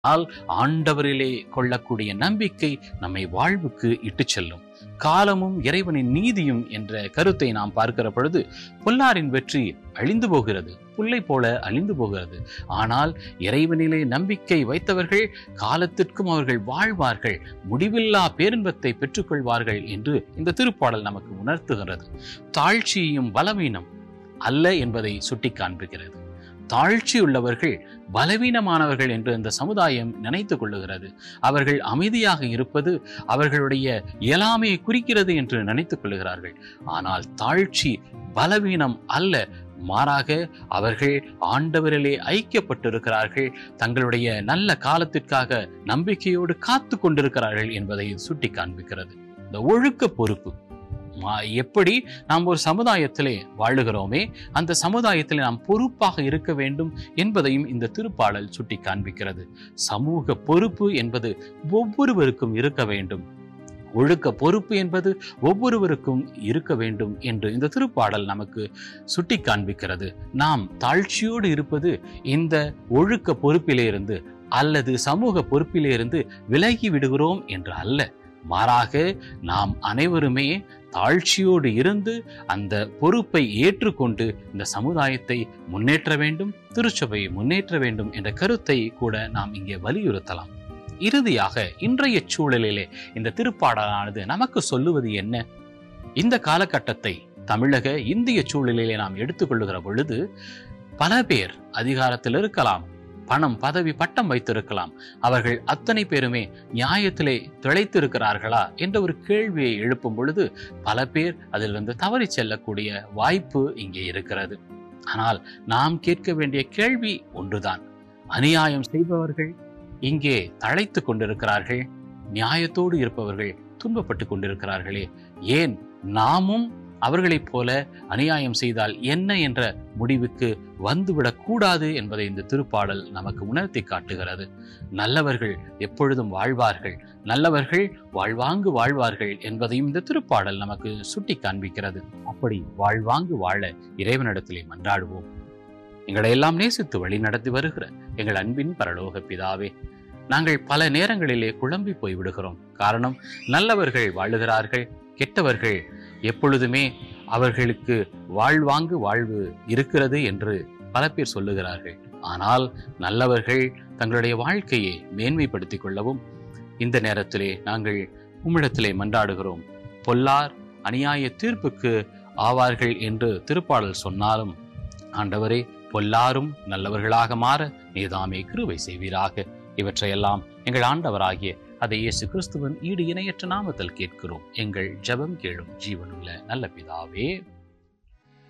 ஆனால் ஆண்டவரிலே கொள்ளக்கூடிய நம்பிக்கை நம்மை வாழ்வுக்கு இட்டுச் செல்லும் காலமும் இறைவனின் நீதியும் என்ற கருத்தை நாம் பார்க்கிற பொழுது பொல்லாரின் வெற்றி அழிந்து போகிறது புல்லை போல அழிந்து போகிறது ஆனால் இறைவனிலே நம்பிக்கை வைத்தவர்கள் காலத்திற்கும் அவர்கள் வாழ்வார்கள் முடிவில்லா பேரின்பத்தை பெற்றுக்கொள்வார்கள் என்று இந்த திருப்பாடல் நமக்கு உணர்த்துகிறது தாழ்ச்சியும் பலவீனம் அல்ல என்பதை சுட்டி காண்பிக்கிறது தாழ்ச்சி உள்ளவர்கள் பலவீனமானவர்கள் என்று இந்த சமுதாயம் நினைத்து கொள்ளுகிறது அவர்கள் அமைதியாக இருப்பது அவர்களுடைய இயலாமையை குறிக்கிறது என்று நினைத்துக் கொள்ளுகிறார்கள் ஆனால் தாழ்ச்சி பலவீனம் அல்ல மாறாக அவர்கள் ஆண்டவரிலே ஐக்கியப்பட்டிருக்கிறார்கள் தங்களுடைய நல்ல காலத்திற்காக நம்பிக்கையோடு காத்து கொண்டிருக்கிறார்கள் என்பதை சுட்டி காண்பிக்கிறது இந்த ஒழுக்க பொறுப்பு மா- எப்படி நாம் ஒரு சமுதாயத்திலே வாழுகிறோமே அந்த சமுதாயத்திலே நாம் பொறுப்பாக இருக்க வேண்டும் என்பதையும் இந்த திருப்பாடல் சுட்டி காண்பிக்கிறது சமூக பொறுப்பு என்பது ஒவ்வொருவருக்கும் இருக்க வேண்டும் ஒழுக்க பொறுப்பு என்பது ஒவ்வொருவருக்கும் இருக்க வேண்டும் என்று இந்த திருப்பாடல் நமக்கு சுட்டி காண்பிக்கிறது நாம் தாழ்ச்சியோடு இருப்பது இந்த ஒழுக்க பொறுப்பிலிருந்து அல்லது சமூக பொறுப்பிலிருந்து விலகி விடுகிறோம் என்று அல்ல மாறாக நாம் அனைவருமே தாழ்ச்சியோடு இருந்து அந்த பொறுப்பை ஏற்றுக்கொண்டு இந்த சமுதாயத்தை முன்னேற்ற வேண்டும் திருச்சபையை முன்னேற்ற வேண்டும் என்ற கருத்தை கூட நாம் இங்கே வலியுறுத்தலாம் இறுதியாக இன்றைய சூழலிலே இந்த திருப்பாடலானது நமக்கு சொல்லுவது என்ன இந்த காலகட்டத்தை தமிழக இந்திய சூழலிலே நாம் எடுத்துக்கொள்ளுகிற பொழுது பல பேர் அதிகாரத்தில் இருக்கலாம் பணம் பதவி பட்டம் வைத்திருக்கலாம் அவர்கள் அத்தனை பேருமே நியாயத்திலே திளைத்திருக்கிறார்களா என்ற ஒரு கேள்வியை எழுப்பும் பொழுது பல பேர் அதில் வந்து தவறி செல்லக்கூடிய வாய்ப்பு இங்கே இருக்கிறது ஆனால் நாம் கேட்க வேண்டிய கேள்வி ஒன்றுதான் அநியாயம் செய்பவர்கள் இங்கே தழைத்து கொண்டிருக்கிறார்கள் நியாயத்தோடு இருப்பவர்கள் துன்பப்பட்டு கொண்டிருக்கிறார்களே ஏன் நாமும் அவர்களைப் போல அநியாயம் செய்தால் என்ன என்ற முடிவுக்கு வந்துவிடக் கூடாது என்பதை இந்த திருப்பாடல் நமக்கு உணர்த்தி காட்டுகிறது நல்லவர்கள் எப்பொழுதும் வாழ்வார்கள் நல்லவர்கள் வாழ்வாங்கு வாழ்வார்கள் என்பதையும் இந்த திருப்பாடல் நமக்கு சுட்டி காண்பிக்கிறது அப்படி வாழ்வாங்கு வாழ இறைவனிடத்திலே மன்றாடுவோம் எங்களை எல்லாம் நேசித்து வழி நடத்தி வருகிற எங்கள் அன்பின் பரலோக பிதாவே நாங்கள் பல நேரங்களிலே குழம்பி போய் விடுகிறோம் காரணம் நல்லவர்கள் வாழுகிறார்கள் கெட்டவர்கள் எப்பொழுதுமே அவர்களுக்கு வாழ்வாங்கு வாழ்வு இருக்கிறது என்று பல பேர் சொல்லுகிறார்கள் ஆனால் நல்லவர்கள் தங்களுடைய வாழ்க்கையை மேன்மைப்படுத்திக் கொள்ளவும் இந்த நேரத்திலே நாங்கள் உம்மிடத்திலே மன்றாடுகிறோம் பொல்லார் அநியாய தீர்ப்புக்கு ஆவார்கள் என்று திருப்பாடல் சொன்னாலும் ஆண்டவரே பொல்லாரும் நல்லவர்களாக மாற நீதாமே கிருபை செய்வீராக இவற்றையெல்லாம் எங்கள் ஆண்டவராகிய அதை இயேசு கிறிஸ்துவின் ஈடு இணையற்ற நாமத்தில் கேட்கிறோம் எங்கள் ஜெபம் கேளும் ஜீவனுள்ள நல்ல பிதாவே